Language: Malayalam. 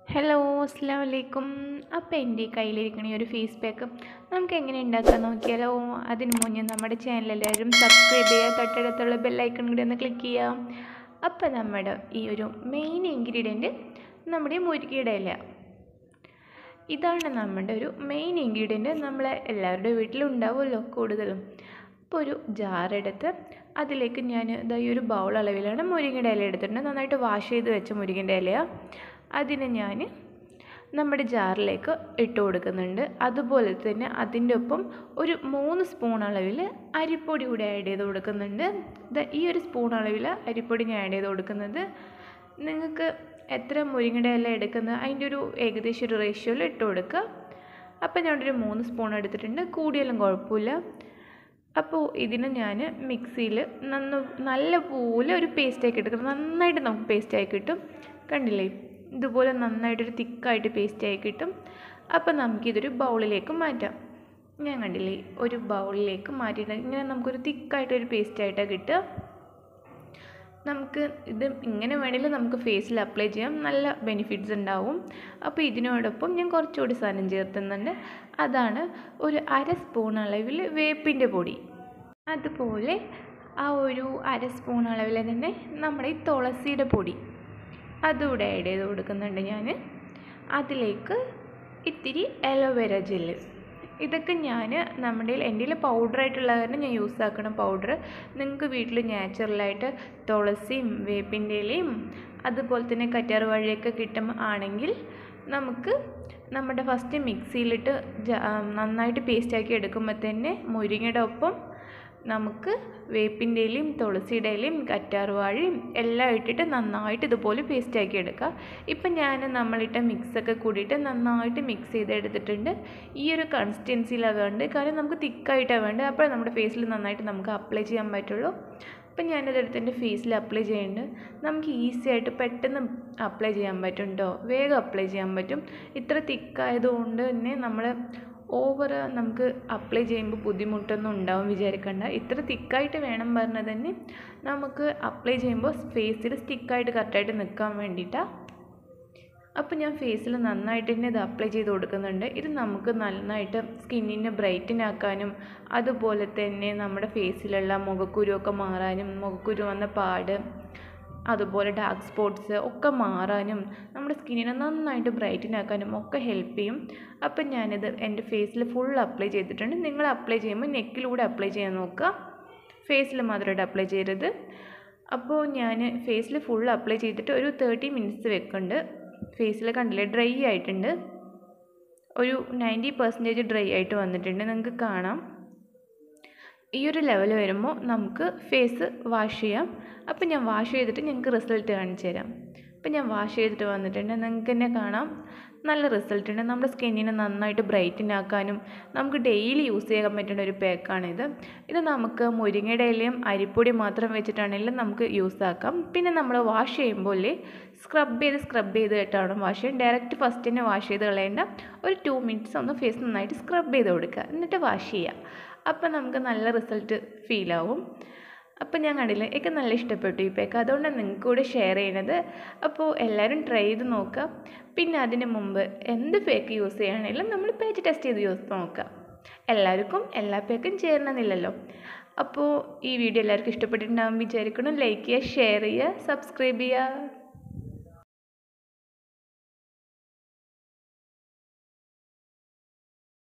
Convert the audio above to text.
ഹലോ അസ്സാം വലൈക്കും അപ്പോൾ എൻ്റെ കയ്യിലിരിക്കണ ഈ ഒരു ഫേസ് പാക്ക് നമുക്ക് എങ്ങനെ ഉണ്ടാക്കാൻ നോക്കിയാലോ അതിന് മുന്നേ നമ്മുടെ ചാനൽ എല്ലാവരും സബ്സ്ക്രൈബ് ചെയ്യുക തൊട്ടടുത്തുള്ള ബെല്ലൈക്കൺ കൂടി ഒന്ന് ക്ലിക്ക് ചെയ്യാം അപ്പോൾ നമ്മുടെ ഈ ഒരു മെയിൻ ഇൻഗ്രീഡിയൻറ്റ് നമ്മുടെ മുരിക്കയുടെ ഇല ഇതാണ് നമ്മുടെ ഒരു മെയിൻ ഇൻഗ്രീഡിയൻറ്റ് നമ്മളെ എല്ലാവരുടെ വീട്ടിലും ഉണ്ടാവുമല്ലോ കൂടുതലും അപ്പോൾ ഒരു ജാറെടുത്ത് അതിലേക്ക് ഞാൻ ഇതാ ഈ ഒരു ബൗൾ അളവിലാണ് മുരിങ്ങയുടെ ഇല എടുത്തിട്ടുണ്ട് നന്നായിട്ട് വാഷ് ചെയ്ത് വെച്ച മുരിങ്ങയുടെ ഇലയാണ് അതിന് ഞാൻ നമ്മുടെ ജാറിലേക്ക് ഇട്ട് കൊടുക്കുന്നുണ്ട് അതുപോലെ തന്നെ അതിൻ്റെ ഒപ്പം ഒരു മൂന്ന് സ്പൂൺ അളവിൽ അരിപ്പൊടി കൂടി ആഡ് ചെയ്ത് കൊടുക്കുന്നുണ്ട് ദാ ഈ ഒരു സ്പൂൺ അളവിൽ അരിപ്പൊടി ഞാൻ ആഡ് ചെയ്ത് കൊടുക്കുന്നത് നിങ്ങൾക്ക് എത്ര മുരിങ്ങയുടെ ഇല എടുക്കുന്നത് അതിൻ്റെ ഒരു ഏകദേശം ഒരു റേഷ്യോയിൽ ഇട്ട് കൊടുക്കുക അപ്പോൾ ഞാനൊരു മൂന്ന് സ്പൂൺ എടുത്തിട്ടുണ്ട് കൂടിയാലും കുഴപ്പമില്ല അപ്പോൾ ഇതിന് ഞാൻ മിക്സിയിൽ നന്ന നല്ല പോലെ ഒരു പേസ്റ്റാക്കി എടുക്കണം നന്നായിട്ട് നമുക്ക് പേസ്റ്റായി കിട്ടും കണ്ടില്ലേ ഇതുപോലെ നന്നായിട്ടൊരു തിക്കായിട്ട് പേസ്റ്റായി കിട്ടും അപ്പോൾ നമുക്കിതൊരു ബൗളിലേക്ക് മാറ്റാം ഞാൻ കണ്ടില്ലേ ഒരു ബൗളിലേക്ക് മാറ്റിയിട്ട് ഇങ്ങനെ നമുക്കൊരു തിക്കായിട്ടൊരു പേസ്റ്റായിട്ടാണ് കിട്ടുക നമുക്ക് ഇത് ഇങ്ങനെ വേണമെങ്കിൽ നമുക്ക് ഫേസിൽ അപ്ലൈ ചെയ്യാം നല്ല ബെനിഫിറ്റ്സ് ഉണ്ടാവും അപ്പോൾ ഇതിനോടൊപ്പം ഞാൻ കുറച്ചുകൂടി സാധനം ചേർത്തുന്നുണ്ട് അതാണ് ഒരു അര സ്പൂൺ അളവിൽ വേപ്പിൻ്റെ പൊടി അതുപോലെ ആ ഒരു അര സ്പൂൺ അളവിൽ തന്നെ നമ്മുടെ ഈ തുളസിയുടെ പൊടി അതുകൂടെ ആഡ് ചെയ്ത് കൊടുക്കുന്നുണ്ട് ഞാൻ അതിലേക്ക് ഇത്തിരി അലോവേര ജെല്ല് ഇതൊക്കെ ഞാൻ നമ്മുടെ എൻ്റെ കയ്യിൽ പൗഡറായിട്ടുള്ള കാരണം ഞാൻ യൂസ് ആക്കണം പൗഡർ നിങ്ങൾക്ക് വീട്ടിൽ നാച്ചുറലായിട്ട് തുളസിയും വേപ്പിൻ്റെ ഇലയും അതുപോലെ തന്നെ കറ്റാർ വാഴയൊക്കെ കിട്ടും ആണെങ്കിൽ നമുക്ക് നമ്മുടെ ഫസ്റ്റ് മിക്സിയിലിട്ട് നന്നായിട്ട് പേസ്റ്റാക്കി എടുക്കുമ്പോൾ തന്നെ മുരിങ്ങയുടെ ഒപ്പം നമുക്ക് വേപ്പിൻ്റെ ഇലയും തുളസിയുടെ ഇലയും കറ്റാർവാഴയും എല്ലാം ഇട്ടിട്ട് നന്നായിട്ട് ഇതുപോലെ പേസ്റ്റാക്കി എടുക്കുക ഇപ്പം ഞാൻ നമ്മളിട്ട മിക്സൊക്കെ കൂടിയിട്ട് നന്നായിട്ട് മിക്സ് ചെയ്ത് എടുത്തിട്ടുണ്ട് ഈ ഒരു കൺസിസ്റ്റൻസിയിലാണ് വേണ്ടത് കാരണം നമുക്ക് തിക്കായിട്ടാണ് വേണ്ടത് അപ്പോൾ നമ്മുടെ ഫേസിൽ നന്നായിട്ട് നമുക്ക് അപ്ലൈ ചെയ്യാൻ പറ്റുള്ളൂ അപ്പം ഞാനിതെടുത്ത് എൻ്റെ ഫേസിൽ അപ്ലൈ ചെയ്യുന്നുണ്ട് നമുക്ക് ഈസി ആയിട്ട് പെട്ടെന്ന് അപ്ലൈ ചെയ്യാൻ പറ്റും കേട്ടോ വേഗം അപ്ലൈ ചെയ്യാൻ പറ്റും ഇത്ര തിക്കായതുകൊണ്ട് തന്നെ നമ്മൾ ഓവർ നമുക്ക് അപ്ലൈ ചെയ്യുമ്പോൾ ബുദ്ധിമുട്ടൊന്നും ഉണ്ടാവും വിചാരിക്കണ്ട ഇത്ര തിക്കായിട്ട് വേണം പറഞ്ഞത് തന്നെ നമുക്ക് അപ്ലൈ ചെയ്യുമ്പോൾ ഫേസിൽ സ്റ്റിക്കായിട്ട് കറക്റ്റായിട്ട് നിൽക്കാൻ വേണ്ടിയിട്ടാണ് അപ്പോൾ ഞാൻ ഫേസിൽ നന്നായിട്ട് തന്നെ ഇത് അപ്ലൈ ചെയ്ത് കൊടുക്കുന്നുണ്ട് ഇത് നമുക്ക് നന്നായിട്ട് സ്കിന്നിനെ ബ്രൈറ്റൻ ആക്കാനും അതുപോലെ തന്നെ നമ്മുടെ ഫേസിലുള്ള മുഖക്കുരുവൊക്കെ മാറാനും മുഖക്കുരു വന്ന പാട് അതുപോലെ ഡാർക്ക് സ്പോട്ട്സ് ഒക്കെ മാറാനും നമ്മുടെ സ്കിന്നിനെ നന്നായിട്ട് ബ്രൈറ്റൻ ആക്കാനും ഒക്കെ ഹെൽപ്പ് ചെയ്യും അപ്പം ഞാനിത് എൻ്റെ ഫേസിൽ ഫുൾ അപ്ലൈ ചെയ്തിട്ടുണ്ട് നിങ്ങൾ അപ്ലൈ ചെയ്യുമ്പോൾ നെക്കിലൂടെ അപ്ലൈ ചെയ്യാൻ നോക്കുക ഫേസിൽ മാത്രമായിട്ട് അപ്ലൈ ചെയ്യരുത് അപ്പോൾ ഞാൻ ഫേസിൽ ഫുൾ അപ്ലൈ ചെയ്തിട്ട് ഒരു തേർട്ടി മിനിറ്റ്സ് വെക്കുന്നുണ്ട് ഫേസിൽ കണ്ടില്ലേ ഡ്രൈ ആയിട്ടുണ്ട് ഒരു നയൻറ്റി പെർസെൻറ്റേജ് ഡ്രൈ ആയിട്ട് വന്നിട്ടുണ്ട് നിങ്ങൾക്ക് കാണാം ഈ ഒരു ലെവൽ വരുമ്പോൾ നമുക്ക് ഫേസ് വാഷ് ചെയ്യാം അപ്പോൾ ഞാൻ വാഷ് ചെയ്തിട്ട് ഞങ്ങൾക്ക് റിസൾട്ട് കാണിച്ചു തരാം അപ്പോൾ ഞാൻ വാഷ് ചെയ്തിട്ട് വന്നിട്ടുണ്ട് നിങ്ങൾക്ക് തന്നെ കാണാം നല്ല റിസൾട്ട് ഉണ്ട് നമ്മുടെ സ്കിന്നിനെ നന്നായിട്ട് ബ്രൈറ്റൻ ആക്കാനും നമുക്ക് ഡെയിലി യൂസ് ചെയ്യാൻ പറ്റുന്ന ഒരു പാക്കാണിത് ഇത് നമുക്ക് മുരിങ്ങയുടെ ഇലയും അരിപ്പൊടി മാത്രം വെച്ചിട്ടാണെങ്കിലും നമുക്ക് യൂസ് ആക്കാം പിന്നെ നമ്മൾ വാഷ് ചെയ്യുമ്പോൾ സ്ക്രബ് ചെയ്ത് സ്ക്രബ് ചെയ്ത് കേട്ടാണ് വാഷ് ചെയ്യാൻ ഡയറക്റ്റ് ഫസ്റ്റ് തന്നെ വാഷ് ചെയ്ത് കളയേണ്ട ഒരു ടു മിനിറ്റ്സ് ഒന്ന് ഫേസ് നന്നായിട്ട് സ്ക്രബ് ചെയ്ത് കൊടുക്കുക എന്നിട്ട് വാഷ് ചെയ്യുക അപ്പോൾ നമുക്ക് നല്ല റിസൾട്ട് ഫീലാവും അപ്പോൾ ഞാൻ കണ്ടില്ല എനിക്ക് നല്ല ഇഷ്ടപ്പെട്ടു ഈ പാക്ക് അതുകൊണ്ടാണ് നിങ്ങൾക്ക് കൂടെ ഷെയർ ചെയ്യണത് അപ്പോൾ എല്ലാവരും ട്രൈ ചെയ്ത് നോക്കുക പിന്നെ അതിന് മുമ്പ് എന്ത് പാക്ക് യൂസ് ചെയ്യുകയാണെങ്കിലും നമ്മൾ പേജ് ടെസ്റ്റ് ചെയ്ത് യൂസ് നോക്കുക എല്ലാവർക്കും എല്ലാ പാക്കും ചേരണമെന്നില്ലല്ലോ അപ്പോൾ ഈ വീഡിയോ എല്ലാവർക്കും ഇഷ്ടപ്പെട്ടിട്ടുണ്ടാകും വിചാരിക്കണം ലൈക്ക് ചെയ്യുക ഷെയർ ചെയ്യുക സബ്സ്ക്രൈബ് ചെയ്യുക